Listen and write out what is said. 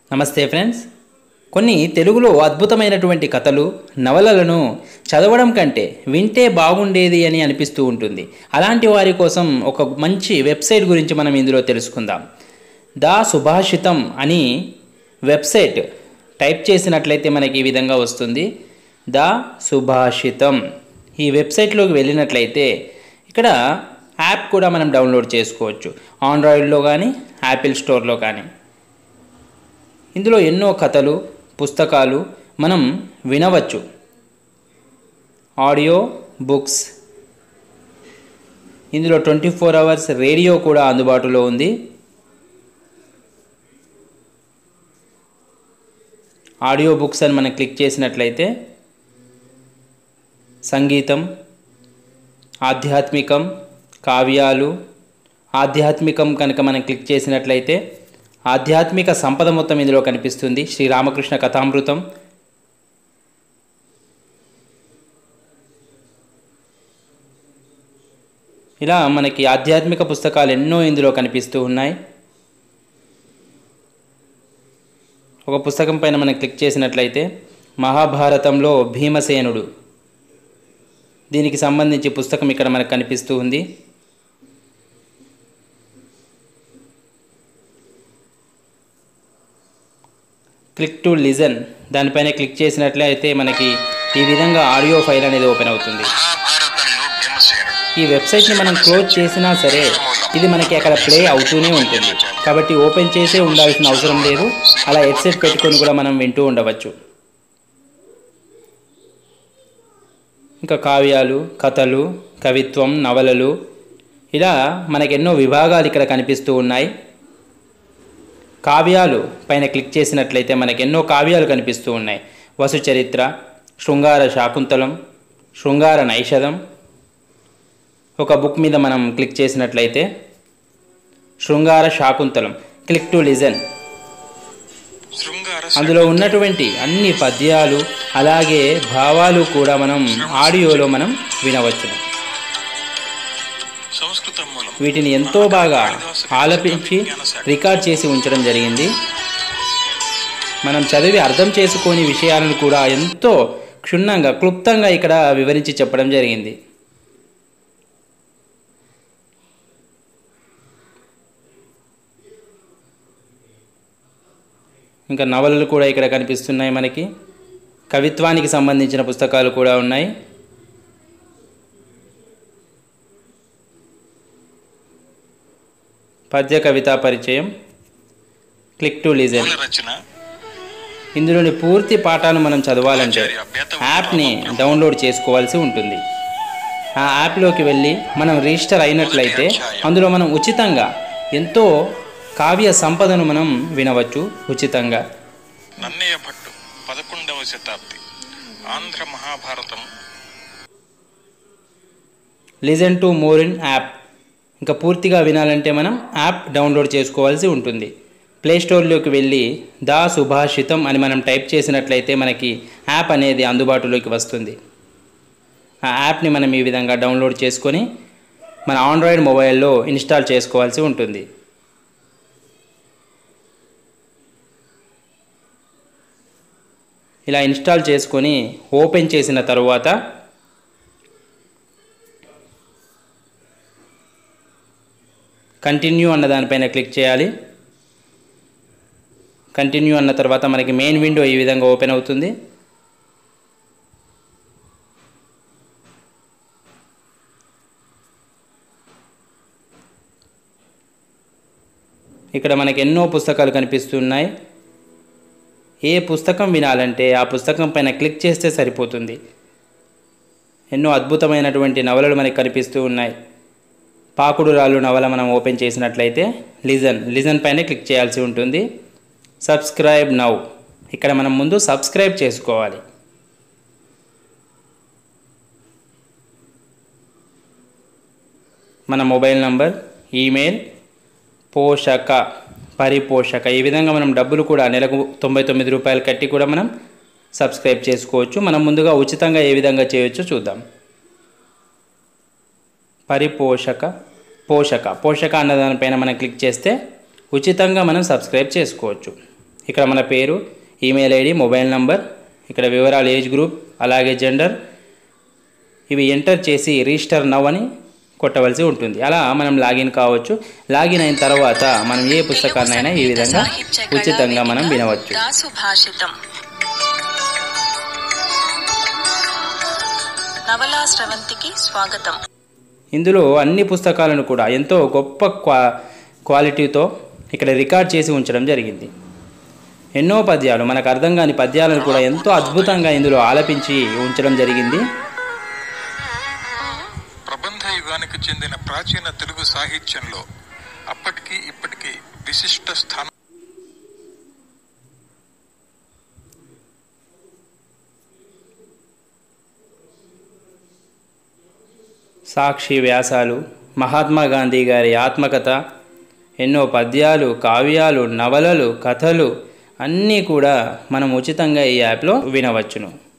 నమస్తే ఫ్రెండ్స్ కొన్ని తెలుగులో అద్భుతమైనటువంటి కథలు నవలలను చదవడం కంటే వింటే బాగుండేది అని అనిపిస్తూ ఉంటుంది అలాంటి వారి కోసం ఒక మంచి వెబ్సైట్ గురించి మనం ఇందులో తెలుసుకుందాం దా సుభాషితం అని వెబ్సైట్ టైప్ చేసినట్లయితే మనకి ఈ విధంగా వస్తుంది దా సుభాషితం ఈ వెబ్సైట్లోకి వెళ్ళినట్లయితే ఇక్కడ యాప్ కూడా మనం డౌన్లోడ్ చేసుకోవచ్చు ఆండ్రాయిడ్లో కానీ యాపిల్ స్టోర్లో కానీ ఇందులో ఎన్నో కథలు పుస్తకాలు మనం వినవచ్చు ఆడియో బుక్స్ ఇందులో ట్వంటీ ఫోర్ అవర్స్ రేడియో కూడా అందుబాటులో ఉంది ఆడియో బుక్స్ అని మనం క్లిక్ చేసినట్లయితే సంగీతం ఆధ్యాత్మికం కావ్యాలు ఆధ్యాత్మికం కనుక మనం క్లిక్ చేసినట్లయితే ఆధ్యాత్మిక సంపద మొత్తం ఇందులో కనిపిస్తుంది శ్రీరామకృష్ణ కథామృతం ఇలా మనకి ఆధ్యాత్మిక పుస్తకాలు ఎన్నో ఇందులో కనిపిస్తూ ఉన్నాయి ఒక పుస్తకం పైన మనం క్లిక్ చేసినట్లయితే మహాభారతంలో భీమసేనుడు దీనికి సంబంధించి పుస్తకం ఇక్కడ మనకు కనిపిస్తూ ఉంది క్లిక్ టు లిజన్ దానిపైన క్లిక్ చేసినట్లయితే మనకి ఈ విధంగా ఆడియో ఫైల్ అనేది ఓపెన్ అవుతుంది మహాభారతంలో భీమసేనుడు ఈ వెబ్సైట్ని మనం క్లోజ్ చేసినా సరే ఇది మనకి అక్కడ ప్లే అవుతూనే ఉంటుంది కాబట్టి ఓపెన్ చేసే ఉండాల్సిన అవసరం లేదు అలా హెడ్సెట్ పెట్టుకొని కూడా మనం వింటూ ఉండవచ్చు ఇంకా కావ్యాలు కథలు కవిత్వం నవలలు ఇలా మనకి ఎన్నో విభాగాలు ఇక్కడ కనిపిస్తూ ఉన్నాయి కావ్యాలు పైన క్లిక్ చేసినట్లయితే మనకి ఎన్నో కావ్యాలు కనిపిస్తూ ఉన్నాయి వసు చరిత్ర శృంగార శాకుంతలం శృంగార నైషధం ఒక బుక్ మీద మనం క్లిక్ చేసినట్లయితే శృంగార శాకుంతలం క్లిక్ టు లిజన్ శృంగార అందులో ఉన్నటువంటి అన్ని పద్యాలు అలాగే భావాలు కూడా మనం ఆడియోలో మనం వినవచ్చు సంస్కృతం మూలం వీటిని ఎంతో బాగా ఆలపించి రికార్డ్ చేసి ఉంచడం జరిగింది మనం చదివి అర్థం చేసుకోని విషయాలను కూడా ఎంతో క్షుణ్ణంగా క్లుప్తంగా ఇక్కడ వివరించి చెప్పడం జరిగింది ఇంకా నవలలు కూడా ఇక్కడ కనిపిస్తున్నాయి మనకి కవిత్వానికి సంబంధించిన పుస్తకాలు కూడా ఉన్నాయి పద్య కవితా పరిచయం క్లిక్ టు లిజన్ మూల రచన ఇందులోని పూర్తి పాఠాలు మనం చదవాలంటే ఆచార్య బేత యాప్ని డౌన్లోడ్ చేసుకోవాల్సి ఉంటుంది ఆ యాప్లోకి వెళ్ళి మనం రిజిస్టర్ అయినట్లయితే అందులో మనం ఉచితంగా ఎంతో కావ్య సంపదను మనం వినవచ్చు ఉచితంగా నన్నయ్య భట్టు పదకొండవ శతాబ్ది Andhra Mahabharatam listen to more in app ఇంకా పూర్తిగా వినాలంటే మనం యాప్ డౌన్లోడ్ చేసుకోవాల్సి ఉంటుంది ప్లే స్టోర్లోకి వెళ్ళి దా సుభాషితం అని మనం టైప్ చేసినట్లయితే మనకి యాప్ అనేది అందుబాటులోకి వస్తుంది ఆ యాప్ని మనం ఈ విధంగా డౌన్లోడ్ చేసుకొని మన ఆండ్రాయిడ్ మొబైల్లో ఇన్స్టాల్ చేసుకోవాల్సి ఉంటుంది ఇలా ఇన్స్టాల్ చేసుకొని ఓపెన్ చేసిన తరువాత కంటిన్యూ అన్న దానిపైన క్లిక్ చేయాలి కంటిన్యూ అన్న తర్వాత మనకి మెయిన్ విండో ఈ విధంగా ఓపెన్ అవుతుంది ఇక్కడ మనకి ఎన్నో పుస్తకాలు కనిపిస్తున్నాయి ఏ పుస్తకం వినాలంటే ఆ పుస్తకం పైన క్లిక్ చేస్తే సరిపోతుంది ఎన్నో అద్భుతమైనటువంటి నవలలు మనకి కనిపిస్తూ ఉన్నాయి పాకుడు రాళ్ళు నవల మనం ఓపెన్ చేసినట్లయితే లిజన్ లిజన్ పైన క్లిక్ చేయాల్సి ఉంటుంది సబ్స్క్రైబ్ నౌ ఇక్కడ మనం ముందు సబ్స్క్రైబ్ చేసుకోవాలి మన మొబైల్ నంబర్ ఈమెయిల్ పోషక పరిపోషక ఈ విధంగా మనం డబ్బులు కూడా నెలకు తొంభై తొమ్మిది రూపాయలు కట్టి కూడా మనం సబ్స్క్రైబ్ చేసుకోవచ్చు మనం ముందుగా ఉచితంగా ఏ విధంగా చేయొచ్చో చూద్దాం పరిపోషక పోషక పోషక అన్న దానిపైన మనం క్లిక్ చేస్తే ఉచితంగా మనం సబ్స్క్రైబ్ చేసుకోవచ్చు ఇక్కడ మన పేరు ఈమెయిల్ ఐడి మొబైల్ నంబర్ ఇక్కడ వివరాలు ఏజ్ గ్రూప్ అలాగే జెండర్ ఇవి ఎంటర్ చేసి రిజిస్టర్ నవ్ అని కొట్టవలసి ఉంటుంది అలా మనం లాగిన్ కావచ్చు లాగిన్ అయిన తర్వాత మనం ఏ పుస్తకాన్నైనా ఈ విధంగా ఉచితంగా మనం వినవచ్చు దాసు భాషితం నవలా స్రవంతికి స్వాగతం ఇందులో అన్ని పుస్తకాలను కూడా ఎంతో గొప్ప క్వా క్వాలిటీతో ఇక్కడ రికార్డ్ చేసి ఉంచడం జరిగింది ఎన్నో పద్యాలు మనకు అర్థం కాని పద్యాలను కూడా ఎంతో అద్భుతంగా ఇందులో ఆలపించి ఉంచడం జరిగింది ప్రబంధ యుగానికి చెందిన ప్రాచీన తెలుగు సాహిత్యంలో అప్పటికి ఇప్పటికీ విశిష్ట స్థానం సాక్షి వ్యాసాలు మహాత్మా గాంధీ గారి ఆత్మకథ ఎన్నో పద్యాలు కావ్యాలు నవలలు కథలు అన్నీ కూడా మనం ఉచితంగా ఈ యాప్లో వినవచ్చును